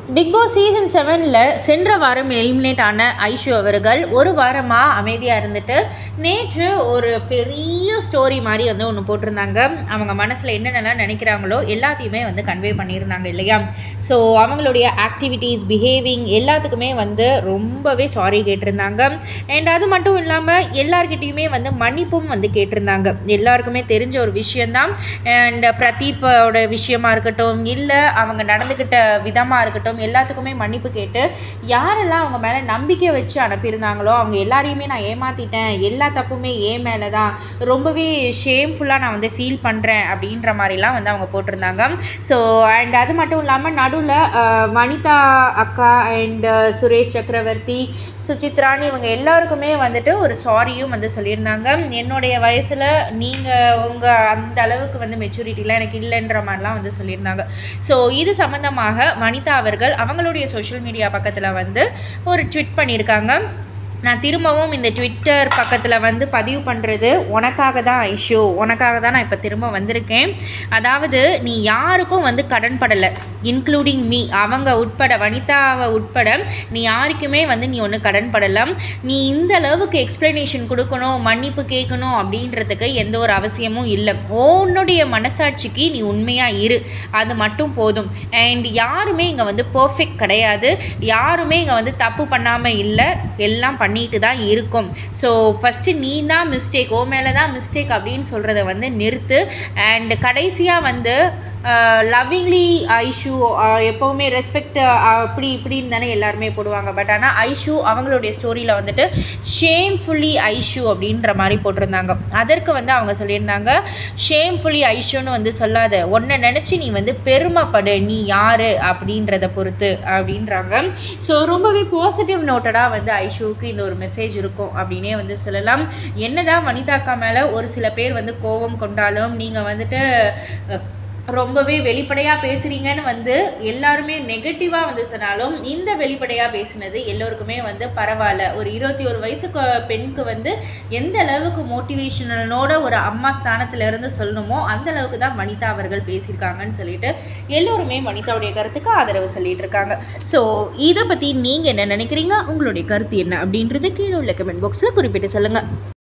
big Boss season செவனில் சென்ற வாரம் எலிமினேட் ஆன ஐஷு அவர்கள் ஒரு வாரமாக அமைதியாக இருந்துட்டு நேற்று ஒரு பெரிய ஸ்டோரி மாதிரி வந்து ஒன்று போட்டிருந்தாங்க அவங்க மனசில் என்னென்னலாம் நினைக்கிறாங்களோ எல்லாத்தையுமே வந்து கன்வே பண்ணியிருந்தாங்க இல்லையா ஸோ அவங்களுடைய ஆக்டிவிட்டீஸ் பிஹேவிங் எல்லாத்துக்குமே வந்து ரொம்பவே சாரி கேட்டிருந்தாங்க அண்ட் அது மட்டும் இல்லாமல் எல்லார்கிட்டேயுமே வந்து மன்னிப்பும் வந்து கேட்டிருந்தாங்க எல்லாருக்குமே தெரிஞ்ச ஒரு விஷயந்தான் அண்ட் பிரதீப்போட விஷயமா இருக்கட்டும் இல்லை அவங்க நடந்துக்கிட்ட விதமாக இருக்கட்டும் எல்லாத்துக்குமே மன்னிப்பு கேட்டு யாரெல்லாம் அவங்க மேலே நம்பிக்கை வச்சு அனுப்பியிருந்தாங்களோ அவங்க எல்லாரையுமே நான் ஏமாற்றிட்டேன் எல்லா தப்புமே ஏன் மேலே தான் ரொம்பவே ஷேம்ஃபுல்லாக நான் வந்து ஃபீல் பண்ணுறேன் அப்படின்ற மாதிரிலாம் வந்து அவங்க போட்டிருந்தாங்க ஸோ அண்ட் அது மட்டும் இல்லாமல் நடுவில் வனிதா அக்கா அண்ட் சுரேஷ் சக்கரவர்த்தி சுசித்ரான்னு இவங்க எல்லாருக்குமே வந்துட்டு ஒரு சாரியும் வந்து சொல்லியிருந்தாங்க என்னுடைய வயசில் நீங்கள் உங்கள் அந்த அளவுக்கு வந்து மெச்சூரிட்டிலாம் எனக்கு இல்லைன்ற மாதிரிலாம் வந்து சொல்லியிருந்தாங்க ஸோ இது சம்மந்தமாக வனிதா அவர்கள் அவங்களுடைய சோஷியல் மீடியா பக்கத்தில் வந்து ஒரு ட்விட் பண்ணியிருக்காங்க நான் திரும்பவும் இந்த ட்விட்டர் பக்கத்தில் வந்து பதிவு பண்ணுறது உனக்காக தான் ஐஷு உனக்காக தான் நான் இப்போ திரும்ப வந்திருக்கேன் அதாவது நீ யாருக்கும் வந்து கடன் படலை இன்க்ளூடிங் மீ அவங்க உட்பட வனிதாவை உட்பட நீ யாருக்குமே வந்து நீ ஒன்று கடன் படலாம் நீ இந்த அளவுக்கு எக்ஸ்ப்ளனேஷன் கொடுக்கணும் மன்னிப்பு கேட்கணும் அப்படின்றதுக்கு எந்த ஒரு அவசியமும் இல்லை உன்னுடைய மனசாட்சிக்கு நீ உண்மையாக இரு அது மட்டும் போதும் அண்ட் யாருமே இங்கே வந்து பர்ஃபெக்ட் கிடையாது யாருமே இங்கே வந்து தப்பு பண்ணாமல் இல்லை எல்லாம் பண்ணிட்டு தான் இருக்கும் ஸோ ஃபஸ்ட்டு நீ தான் மிஸ்டேக் ஓ மேலே தான் மிஸ்டேக் அப்படின்னு சொல்கிறத வந்து நிறுத்து அண்ட் கடைசியாக வந்து லவ்விங்லி ஐஷு எப்போவுமே ரெஸ்பெக்ட் அப்படி இப்படின்னு தானே எல்லாருமே போடுவாங்க பட் ஆனால் ஐஷு அவங்களுடைய ஸ்டோரியில் வந்துட்டு ஷேம்ஃபுல்லி ஐஷு அப்படின்ற மாதிரி போட்டிருந்தாங்க அதற்கு வந்து அவங்க சொல்லியிருந்தாங்க ஷேம்ஃபுல்லி ஐஷுன்னு வந்து சொல்லாத உன்னை நினச்சி நீ வந்து பெருமைப்படு நீ யார் அப்படின்றத பொறுத்து அப்படின்றாங்க ஸோ ரொம்பவே பாசிட்டிவ் நோட்டடாக வந்து ஐஷுவுக்கு இந்த ஒரு மெசேஜ் இருக்கும் அப்படின்னே வந்து சொல்லலாம் என்னதான் வனிதாக்கா மேலே ஒரு சில பேர் வந்து கோபம் கொண்டாலும் நீங்கள் வந்துட்டு ரொம்பவே வெளிப்படையாக பேசுகிறீங்கன்னு வந்து எல்லாருமே நெகட்டிவாக வந்து சொன்னாலும் இந்த வெளிப்படையாக பேசினது எல்லோருக்குமே வந்து பரவாயில்ல ஒரு இருபத்தி ஒரு வயசு பெண்ணுக்கு வந்து எந்த அளவுக்கு மோட்டிவேஷனோட ஒரு அம்மா ஸ்தானத்தில் இருந்து சொல்லணுமோ அந்த அளவுக்கு தான் வனிதா அவர்கள் பேசியிருக்காங்கன்னு சொல்லிட்டு எல்லோருமே வனிதாவுடைய கருத்துக்கு ஆதரவு சொல்லிட்டு இருக்காங்க ஸோ இதை பற்றி நீங்கள் என்ன நினைக்கிறீங்க உங்களுடைய கருத்து என்ன அப்படின்றது கீழே உள்ள கமெண்ட் பாக்ஸில் குறிப்பிட்டு சொல்லுங்கள்